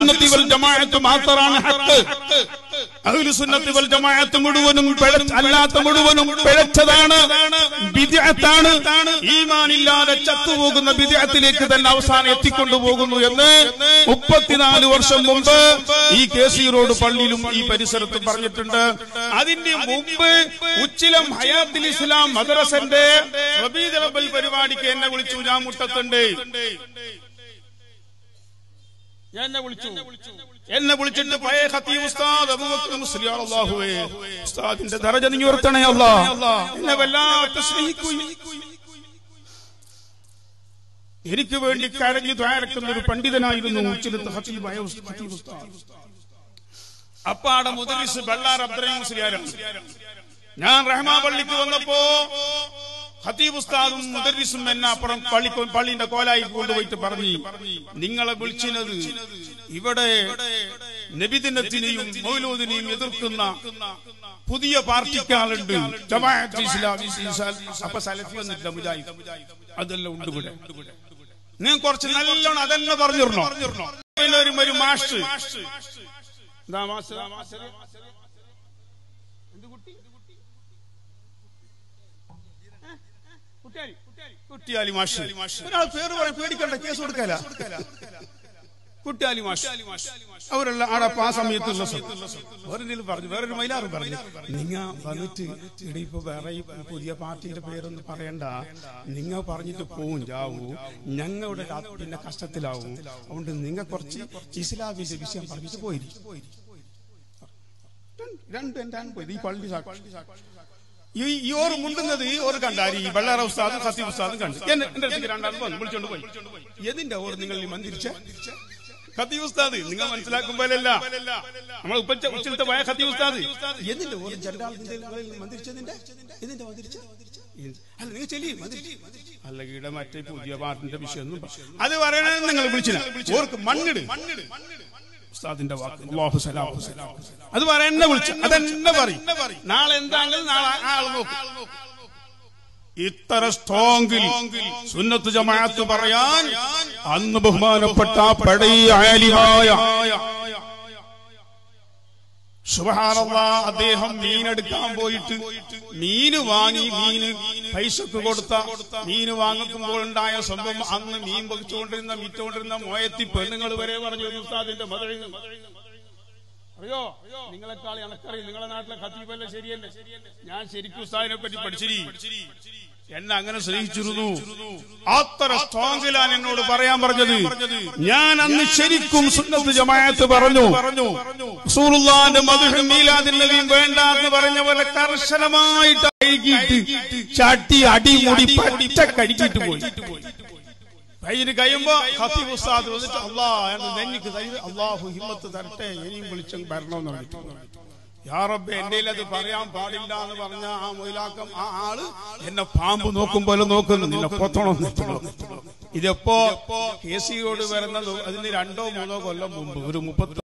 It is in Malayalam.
സുന്നത്തി വൽ ജമാഅത്ത് മാത്രമാണ് ഹക്ക് അഹ്ലു സുന്നത്തി വൽ ജമാഅത്ത് മുഴുവനും പിഴ- അല്ലാത്ത മുഴുവനും പിഴച്ചതാണ് ബിദ്അത്താണ് ഈമാനില്ലാതെ ചത്തുപോകുന്ന ബിദ്അത്തിലേക്ക് തന്നെ അവസാനം എത്തിക്കൊണ്ടുപോകുന്നു എന്ന് മുപ്പത്തിനാല് വർഷം മുമ്പ് ഈ കെ സി റോഡ് പള്ളിയിലും ഈ പരിസരത്തും പറഞ്ഞിട്ടുണ്ട് അതിന്റെ മുമ്പ് ഉച്ചിലം ഹയാത്തിൽ ഇസ്ലാം മദ്രസന്റെ റബീദ് റബ്ബൽ പരിപാടിക്ക് എന്നെ വിളിച്ചു ഞാൻ മുട്ടത്തുണ്ട് ഞാൻ എന്നെ വിളിച്ചു എന്നെ വിളിച്ചിട്ട് പഴയ ഖത്തീബ് ഉസ്താദ് അബൂബക്കർ മുസ്ലിയാർ അല്ലാഹുവേ ഉസ്താദിന്റെ ദറജ നീ ഉയർത്തണേ അല്ലാ എന്നെ വല്ലാത്ത സ്നേഹിക്കുകയും എനിക്ക് വേണ്ടി കരഞ്ഞു ദ്വാരക്കുന്ന ഒരു പണ്ഡിതനായിരുന്നു ഉച്ചിലത്ത് ഖത്തീബായ ഉസ്- ഖത്തീബ് ഉസ്താദ് അപ്പാടെ മുദരിസ് ബള്ളാർ അബ്ദുറഹിം മുസ്ലിയാരാണ് ഞാൻ റഹ്മാ പള്ളിക്ക് വന്നപ്പോ ഖത്തീബ് ഉസ്താദും മുദരിസും എന്നെ അപ്പുറം പള്ളി പള്ളിന്റെ കോലായി കൊണ്ടുപോയിട്ട് പറഞ്ഞു നിങ്ങളെ വിളിച്ചിനത് ഇവിടെ നബിദിനത്തിനെയും മൗലൂദിനെയും എതിർക്കുന്ന പുതിയ പാർട്ടിക്കാളുണ്ട് ജമാഅത്ത് ഇസ്ലാമി അപ്പൊ സലഫി വന്നിട്ടില്ല മുജാഹിദ് അതെല്ലാം ഉണ്ട് ഇവിടെ നിങ്ങൾ കുറച്ച് നല്ലോണം അതെന്നെ പറഞ്ഞിരുന്നോ പിന്നെ ഒരു ഒരു മാഷ് എന്താ മാഷ് എന്ത് കുട്ടി കുട്ടിയാലി കുട്ടിയാലി മാഷ് ഒരാൾ പേര് പറയാൻ പേടിക്കണ്ട കേസ് കൊടുക്കല കുട്ടിയാലി മാഷ് അവരെല്ലാം ആടെ അപ്പൊ ആ സമയത്തുള്ള വേറെന്തെങ്കിലും പറഞ്ഞു വേറൊരു മൈലാറ് പറഞ്ഞു നിങ്ങ വന്നിട്ട് ഇവിടെ ഇപ്പൊ വേറെ ഈ പുതിയ പാർട്ടിയുടെ പേരൊന്നും പറയണ്ട നിങ്ങ പറഞ്ഞിട്ട് പോവും ജാവൂ ഞങ്ങളുടെ രാ- പിന്നെ കഷ്ടത്തിലാവും അതുകൊണ്ട് നിങ്ങൾ കുറച്ച് ഇസ്ലാമിന്റെ വിഷയം പറഞ്ഞിട്ട് പോയിരിക്കും രണ്ട് രണ്ടാണ് പോയത് ഈ പള്ളി സാ- ഈ ഈ ഓർ മുണ്ടുന്നത് ഈ ഓർ കണ്ടാരി ഈ ബള്ളാറ ഉസ്താദും ഖത്തീബ് ഉസ്താദും കണ്ടു എന്നെ എന്റെ അടുത്തേക്ക് രണ്ടാൾ വന്നു വിളിച്ചോണ്ട് പോയി എന്തിന്റെ ഓർ നിങ്ങൾ ഈ മന്ദിരിച്ച ഖത്തീബ് ഉസ്താദ് നിങ്ങൾ മനസ്സിലാക്കുമ്പോഴല്ല നമ്മൾ ഉപ്പച്ച ഉച്ചത്തെ പോയ ഖത്തീബ് ഉസ്താദ് എന്തിന്റെ ഓർ രണ്ടാൾ മന്ദിരിച്ചതിന്റെ ഇതിന്റെ മന്ദിരിച്ച അല്ല നിങ്ങൾ ചെല്ലി മന്ദിരിച്ച് അല്ല ഇവിടെ മറ്റേ പുതിയ പാട്ടിന്റെ വിഷയമൊന്നും പ- അത് പറയണേ നിങ്ങൾ വിളിച്ചില്ല ഓർക്ക് മണ്ണിട് ഉസ്താദിന്റെ വാക്ക് അല്ലാഹു സലാം അത് പറയന്നെ വിളിച്ചു അതെന്നെ പറയും നാളെ എന്താണെങ്കിലും നാളെ ആ ആള് നോക്കും ഇത്ര സ്ട്രോങ്ങിൽ സുന്നത്ത് ജമാഅത്ത് പറയാൻ അന്ന് ബഹുമാനപ്പെട്ട പഴയ ആലിമായ സുബ്ഹാനല്ലാ അദ്ദേഹം മീനെടുക്കാൻ പോയിട്ട് മീന് വാങ്ങി മീന് പൈസക്ക് കൊടുത്ത മീന് വാങ്ങിക്കുമ്പോൾ ഉണ്ടായ സംഭവം അന്ന് മീൻ പൊക്കിച്ചുകൊണ്ടിരുന്ന വിറ്റുകൊണ്ടിരുന്ന മോയത്തി പെണ്ണുങ്ങൾ വരെ പറഞ്ഞു "ഒരു ഉസ്താദിന്റെ മതഴിൽ അറിയോ നിങ്ങളെക്കാൾ എനക്കറിയും നിങ്ങളെ നാട്ടിലെ ഖത്തീബല്ല ശരിയല്ലേ ഞാൻ ശരിക്കും ഉസ്താദിനെ പറ്റി പഠിച്ചിരി എന്നെ അങ്ങനെ സ്നേഹിച്ചിരുന്നു അത്ര സ്ട്രോങ്ങിലാണ് എന്നോട് പറയാൻ പറഞ്ഞത് ഞാൻ അന്ന് ശരിക്കും സുന്നത്ത് ജമാഅത്ത് പറഞ്ഞു റസൂലുള്ളാഹിന്റെ മധുഹും മീലാദിൻ നബിയും വേണ്ട എന്ന് പറഞ്ഞ പോലെ കർശനമായിട്ട് അഴുകിയിട്ട് ചട്ടി അടിമുടി പച്ച കടിച്ചിട്ട് പോയി കഴിഞ്ഞിട്ട് കഴിയുമ്പോ ഖത്തീബ് ഉസ്താദ് വന്നിട്ട് അള്ളാഹ് നെഞ്ഞിക്ക് തരും അള്ളാഹു ഹിമ്മത്ത് തരട്ടെ ഇനിയും വിളിച്ചും വരണമെന്ന് പറഞ്ഞിട്ട് യാ റബ്ബെ എന്റെ അത് പറയാൻ പാടില്ല എന്ന് പറഞ്ഞ ആ മൊയിലാക്കം ആ ആള് എന്നെ പാമ്പ് നോക്കും പോലെ നോക്കുന്നു നിന്നെ പൊത്തണം ഇതെപ്പോ കെ സിയോട് വരുന്നത് അതിന് രണ്ടോ മൂന്നോ കൊല്ലം മുമ്പ് ഒരു മുപ്പത്തി